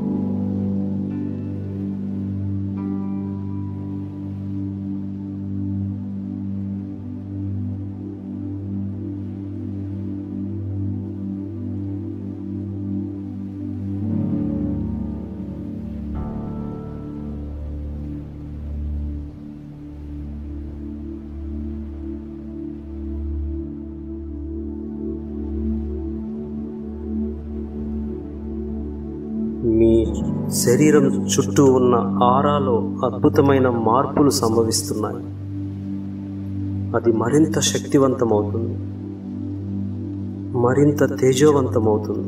మీ శరీరం చుట్టూ ఉన్న ఆరాలో అద్భుతమైన మార్పులు సంభవిస్తున్నాయి అది మరింత శక్తివంతమవుతుంది మరింత తేజోవంతమవుతుంది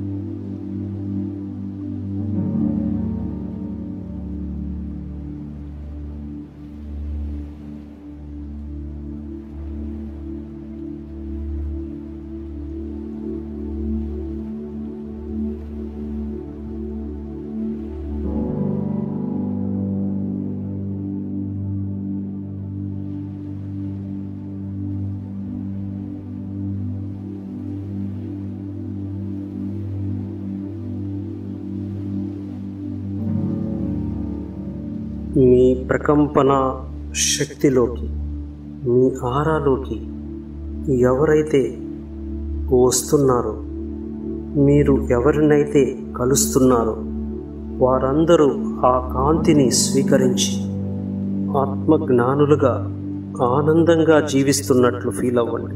మీ ప్రకంపన శక్తిలోకి మీ ఆరాలోకి ఎవరైతే వస్తున్నారో మీరు ఎవరినైతే కలుస్తున్నారో వారందరూ ఆ కాంతిని స్వీకరించి ఆత్మజ్ఞానులుగా ఆనందంగా జీవిస్తున్నట్లు ఫీల్ అవ్వండి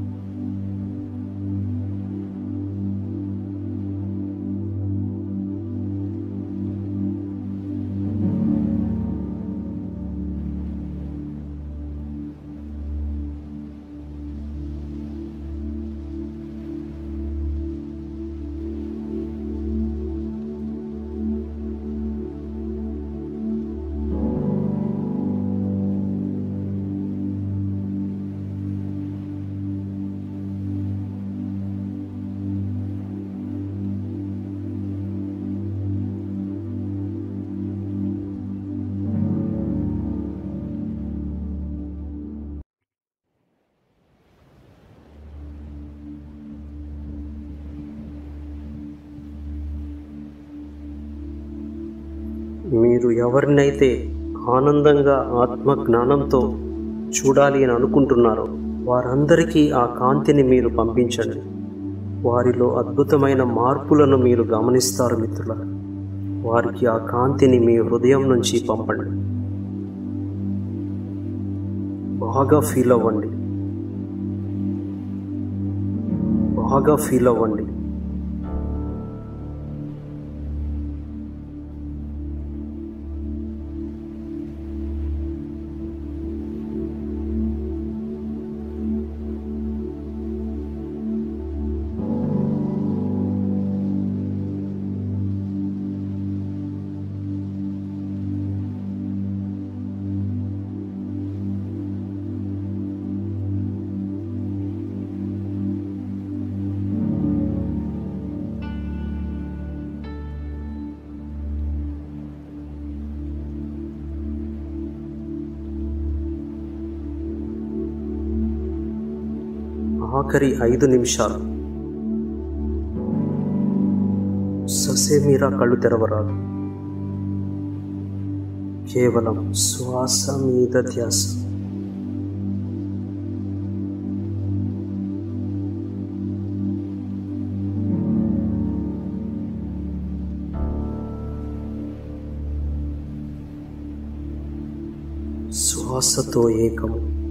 మీరు ఎవరినైతే ఆనందంగా ఆత్మ జ్ఞానంతో చూడాలి అని అనుకుంటున్నారో వారందరికీ ఆ కాంతిని మీరు పంపించండి వారిలో అద్భుతమైన మార్పులను మీరు గమనిస్తారు మిత్రుల వారికి ఆ కాంతిని మీ హృదయం నుంచి పంపండి బాగా ఫీల్ అవ్వండి బాగా ఫీల్ అవ్వండి ఆఖరి ఐదు నిమిషాలు ససేమీరా కళ్ళు తెరవరాదు కేవలం శ్వాస మీద ధ్యాస శ్వాసతో ఏకం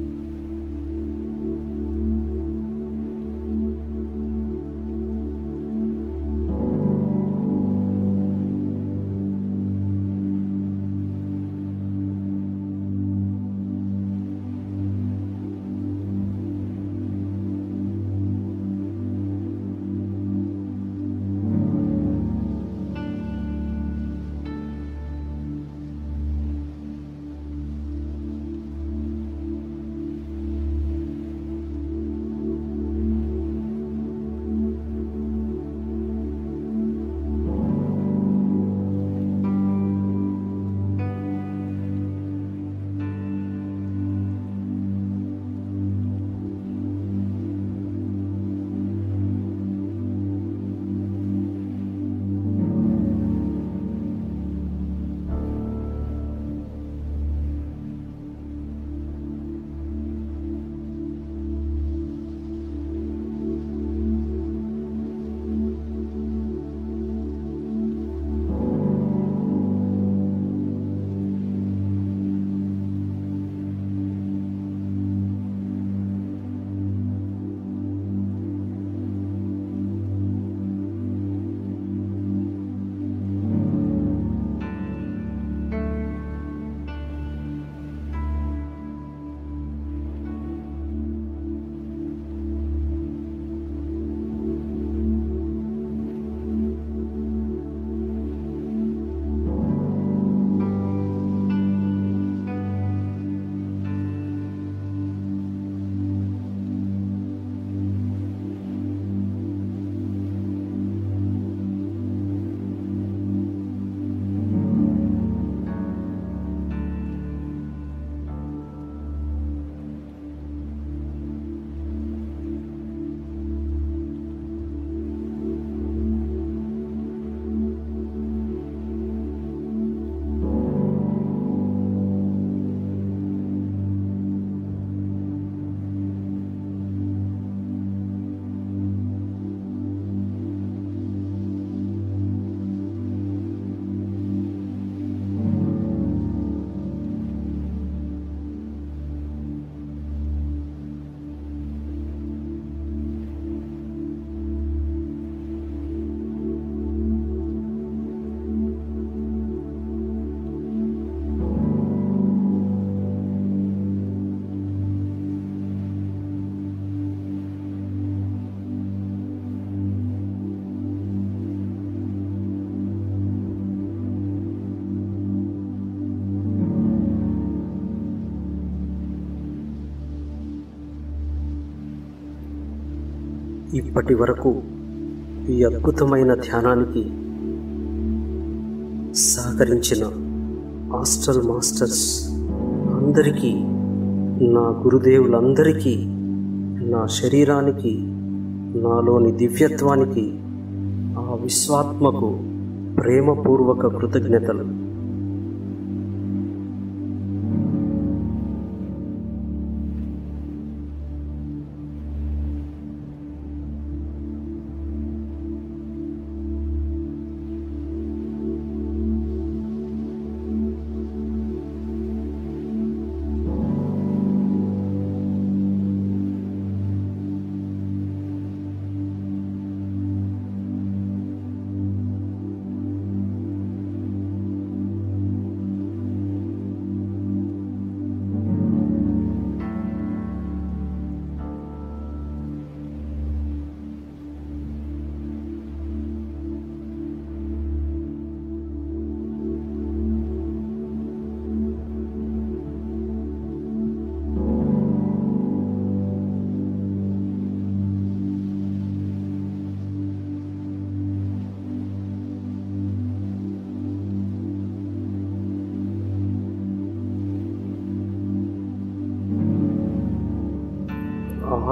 ఇప్పటి వరకు ఈ అద్భుతమైన ధ్యానానికి సహకరించిన హాస్టల్ మాస్టర్స్ అందరికీ నా గురుదేవులందరికీ నా శరీరానికి నాలోని దివ్యత్వానికి ఆ విశ్వాత్మకు ప్రేమపూర్వక కృతజ్ఞతలు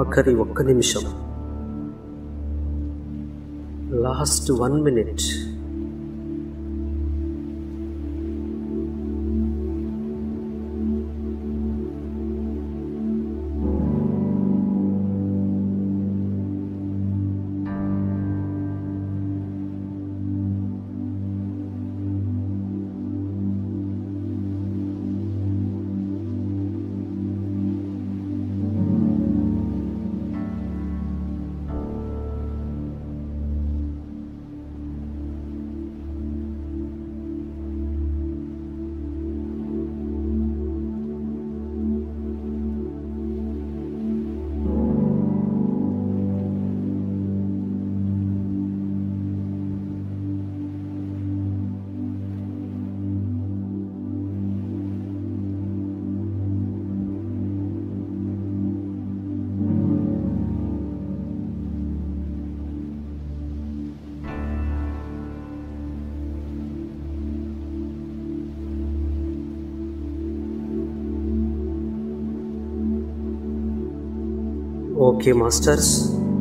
ఆఖరి ఒక్క నిమిషం last one minute okay masters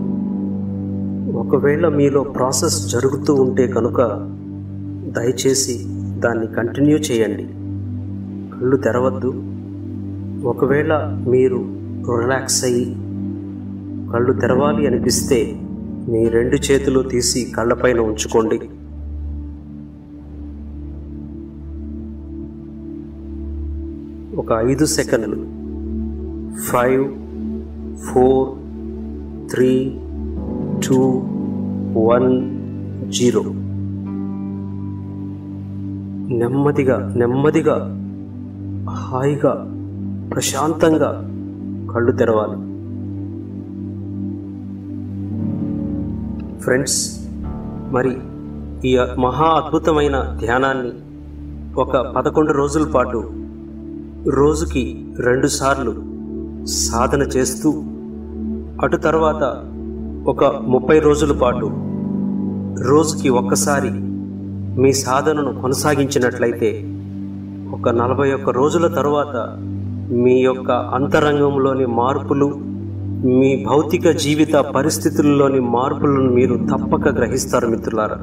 ఒకవేళ మీలో ప్రాసెస్ జరుగుతూ ఉంటే కనుక దయచేసి దాన్ని కంటిన్యూ చేయండి కళ్ళు తెరవద్దు ఒకవేళ మీరు రిలాక్స్ అయ్యి కళ్ళు తెరవాలి అనిపిస్తే మీ రెండు చేతులు తీసి కళ్ళపైన ఉంచుకోండి ఒక ఐదు సెకండ్లు five four three two one zero నెమ్మదిగా నెమ్మదిగా హాయిగా ప్రశాంతంగా కళ్ళు తెరవాలి ఫ్రెండ్స్ మరి ఈ మహా అద్భుతమైన ధ్యానాన్ని ఒక పదకొండు రోజుల పాటు రోజుకి రెండుసార్లు సాధన చేస్తూ అటు తర్వాత ఒక ముప్పై రోజుల పాటు రోజుకి ఒక్కసారి మీ సాధనను కొనసాగించినట్లయితే ఒక నలభై ఒక్క రోజుల తరువాత మీ యొక్క అంతరంగంలోని మార్పులు మీ భౌతిక జీవిత పరిస్థితుల్లోని మార్పులను మీరు తప్పక గ్రహిస్తారు మిత్రులారా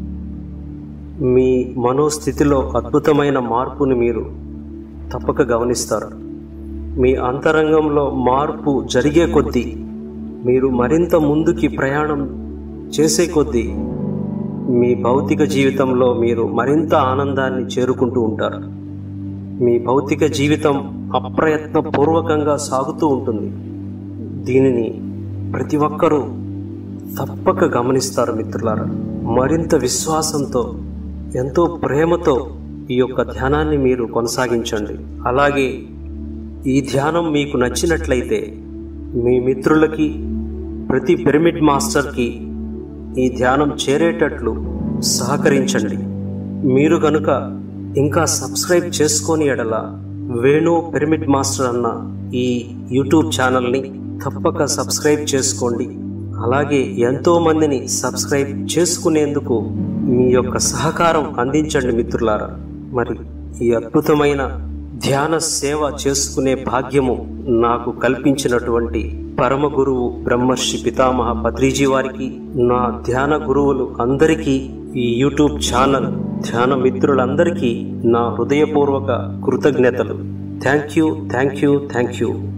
మీ మనోస్థితిలో అద్భుతమైన మార్పుని మీరు తప్పక గమనిస్తారు మీ అంతరంగంలో మార్పు జరిగే కొద్దీ మీరు మరింత ముందుకి ప్రయాణం చేసే కొద్దీ మీ భౌతిక జీవితంలో మీరు మరింత ఆనందాన్ని చేరుకుంటూ ఉంటారు మీ భౌతిక జీవితం అప్రయత్నపూర్వకంగా సాగుతూ ఉంటుంది దీనిని ప్రతి ఒక్కరూ తప్పక గమనిస్తారు మిత్రులారా మరింత విశ్వాసంతో ఎంతో ప్రేమతో ఈ యొక్క ధ్యానాన్ని మీరు కొనసాగించండి అలాగే ఈ ధ్యానం మీకు నచ్చినట్లయితే మీ మిత్రులకి ప్రతి పిరమిడ్ మాస్టర్కి ఈ ధ్యానం చేరేటట్లు సహకరించండి మీరు కనుక ఇంకా సబ్స్క్రైబ్ చేసుకొని ఎడల వేణు పిరమిడ్ మాస్టర్ అన్న ఈ యూట్యూబ్ ఛానల్ని తప్పక సబ్స్క్రైబ్ చేసుకోండి అలాగే ఎంతో మందిని సబ్స్క్రైబ్ చేసుకునేందుకు మీ యొక్క సహకారం అందించండి మిత్రులారా మరి ఈ అద్భుతమైన ధ్యాన సేవ చేసుకునే భాగ్యము నాకు కల్పించినటువంటి పరమ గురువు బ్రహ్మర్షి పితామహ పత్రిజీ వారికి నా ధ్యాన గురువులు అందరికీ ఈ యూట్యూబ్ ఛానల్ ధ్యాన మిత్రులందరికీ నా హృదయపూర్వక కృతజ్ఞతలు thank you thank you thank you